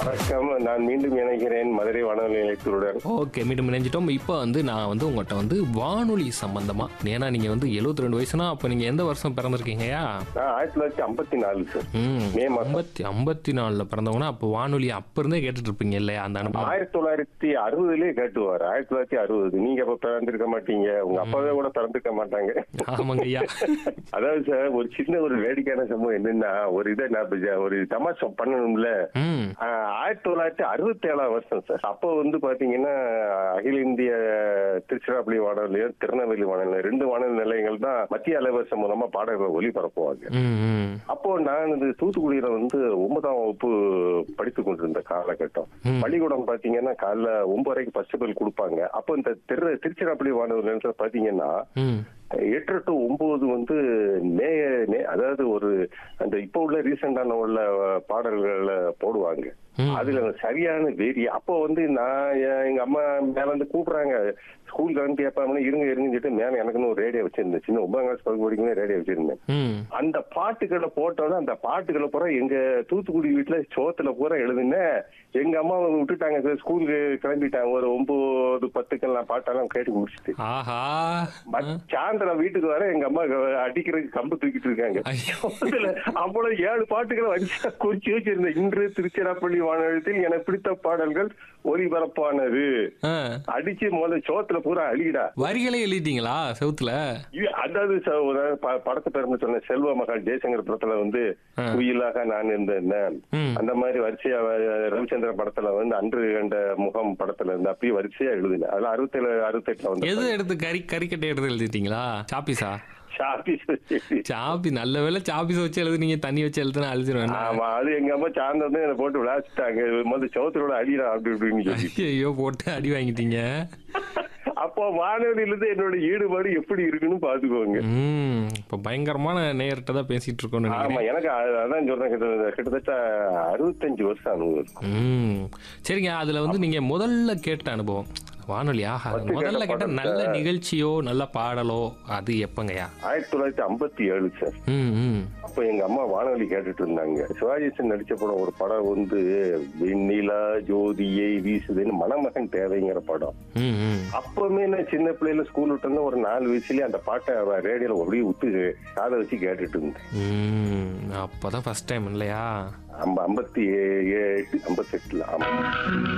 வணக்கம் நான் மீண்டும் இணைகிறேன் மதுரை வானொலி நிலையத்துடன் ஓகே மீண்டும் இணைஞ்சிட்டோம் இப்போ வந்து நான் வந்து உங்கள்கிட்ட வந்து வானொலி சம்பந்தமா ஏன்னா நீங்க வந்து 72 ரெண்டு வயசுனா அப்போ நீங்க எந்த வருஷம் பிறந்திருக்கீங்கயா நான் ஆயிரத்தி தொள்ளாயிரத்தி ஐம்பத்தி நாலு சார் ம் மே மாசம் ஐம்பத்தி ஐம்பத்தி நாலில் பிறந்தவங்கன்னா அப்போ வானொலி அப்போ இருந்தே கேட்டுட்டு இருப்பீங்க இல்லையா அந்த அனுபவம் ஆயிரத்தி தொள்ளாயிரத்தி அறுபதுலயே கேட்டுவார் ஆயிரத்தி தொள்ளாயிரத்தி அறுபது நீங்க அப்ப பிறந்திருக்க மாட்டீங்க உங்க அப்பாவே கூட பிறந்திருக்க மாட்டாங்க ஆமாங்க ஐயா அதாவது சார் ஒரு சின்ன ஒரு வேடிக்கையான சம்பவம் என்னன்னா ஒரு இதை நான் இப்ப ஜ- ஒரு தமாஷா பண்ணணும்ல ம் ஆஹ், ஆயிரத்தி தொள்ளாயிரத்தி அறுபத்தி ஏழாம் வருஷம் சார் அப்போ வந்து பாத்தீங்கன்னா அகில இந்திய திருச்சிராப்பள்ளி வானொலியும் திருநெல்வேலி வானொலி ரெண்டு வானொலி நிலையங்கள் தான் மத்திய அலைவரிசை மூலமா பாடல்களை ஒளிபரப்புவாங்க ம் ம் அப்போ நான் இது தூத்துக்குடியில வந்து ஒன்பதாம் வகுப்பு படித்துக் கொண்டிருந்த காலகட்டம் ம். பள்ளிக்கூடம் பாத்தீங்கன்னா காலைல ஒன்பதரைக்கு ஃபர்ஸ்ட் பெல் கொடுப்பாங்க அப்போ இந்த திரு திருச்சிராப்பள்ளி வானொலி நிலையத்துல பாத்தீங்கன்னா ம் எட்டு டு ஒன்பது வந்து நே நே- அதாவது ஒரு அந்த இப்போ உள்ள ரீசெண்டான உள்ள பாடல்களை போடுவாங்க ம். அதுல சரியான வேரி அப்போ வந்து நான் எ- எங்க அம்மா மேல வந்து கூப்பிடுறாங்க ஸ்கூல் கரண்ட் கேட்பாங்க இருங்க இருங்கன்னு சொல்லிட்டு மேல எனக்குன்னு ஒரு ரேடியோ வச்சிருந்தேன் சின்ன ஒன்பதாம் கிளாஸ் பகுதி படிக்கும்போது ரேடியோ வச்சிருந்தேன் ம் அந்த பாட்டுகளை போட்டோன்னா அந்த பாட்டுகளை பூரா எங்க தூத்துக்குடி வீட்டுல சோத்துல பூரா எழுதுனேன் எங்க அம்மா விட்டுட்டாங்க சார் ஸ்கூலுக்கு கிளம்பிட்டாங்க ஒரு ஒன்பது பத்துக்கெல்லாம் பாட்டெல்லாம் கேட்டு முடிச்சுட்டு ஆஹா மத்- சாயந்தரம் வீட்டுக்கு வர எங்க அம்மா க- அடிக்கிறதுக்கு கம்பு தூக்கிட்டு இருக்காங்க ஐயோ. அதுல அவ்வளவு ஏழு பாட்டுகளை வரிசையா குறிச்சு வச்சிருந்தேன் இன்று திருச்சிராப்பள்ளி வானொலியத்தில் எனக்கு பிடித்த பாடல்கள் ஒலிபரப்பானது ஆ. அடிச்சு முதல்ல சோத்துல பூரா அழிடா வரிகளே எழுதிட்டீங்களா செவுத்துல இது அதாவது ச- ஒரு ப- படத்து பேருந்து சொன்ன செல்வ மகள் ஜெயசங்கர் படத்துல வந்து ஆ. குயிலாக நான் இருந்தேன் ம். அந்த மாதிரி வரிசையா வ- ரவிச்சந்திரன் படத்துல வந்து அன்று கண்ட முகம் படத்துல இருந்து அப்படியே வரிசையா எழுதினேன் அதெல்லாம் அறுபத்தேழு அறுபத்தெட்டுல வந்து எது எடுத்து கறி கறிக்கட்டை எடுத்து எழுதிட்டீங்களா சாப்பிஸா ஷாப்பி சாப்பி நல்ல வேளை சாப்பிஸ் வச்சு எழுதுனீங்க தண்ணி வச்சு எழுதுனா அழுதுருவேன் ஆமா அது எங்க அம்மா சாயந்தரம் என்னை போட்டு விளையாச்சுட்டாங்க முதல்ல சோத்திரோட அடிடா அப்படி இப்படின்னு சொல்லி ஐயோ போட்டு அடி வாங்கிட்டீங்க அப்போ வானொலியில இருந்து என்னோட ஈடுபாடு எப்படி இருக்குன்னு பாத்துக்கோங்க ம் இப்போ பயங்கரமான நேயர்கிட்ட தான் பேசிட்டு இருக்கோம்னு ஆமா நினைக்கிறேன் எனக்கு அ- அதான் சொல்றேன் கிட்ட- கிட்டத்தட்ட அறுபத்தஞ்சு வருஷம் அனுபவம் இருக்கு. ம் சரிங்க அதுல வந்து நீங்க முதல்ல கேட்ட அனுபவம் வானொலி ஆஹா First முதல்ல கேட்ட கேட்ட பாடல் நல்ல நிகழ்ச்சியோ நல்ல பாடலோ அது எப்பங்கய்யா ஆயிரத்தி தொள்ளாயிரத்தி ஐம்பத்தி ஏழு சார் ம் ம் அப்ப எங்க அம்மா வானொலி கேட்டுட்டு இருந்தாங்க சிவாஜி நடிச்ச படம் ஒரு படம் வந்து வெண்ணிலா ஜோதியை வீசுதுன்னு மணமகன் தேவைங்கிற படம் ம் ம் அப்பவுமே நான் சின்ன பிள்ளையில ஸ்கூல் விட்டு வந்து ஒரு நாலு வயசுலயே அந்த பாட்டை ரேடியோல அப்படியே விட்டு காதை வச்சு கேட்டுட்டு இருந்தேன் ம் அப்பதான் ஃபர்ஸ்ட் டைம் இல்லையா ஐம்ப- ஐம்பத்தி ஏ- எட்டு ஐம்பத்தி எட்டுல ஆமா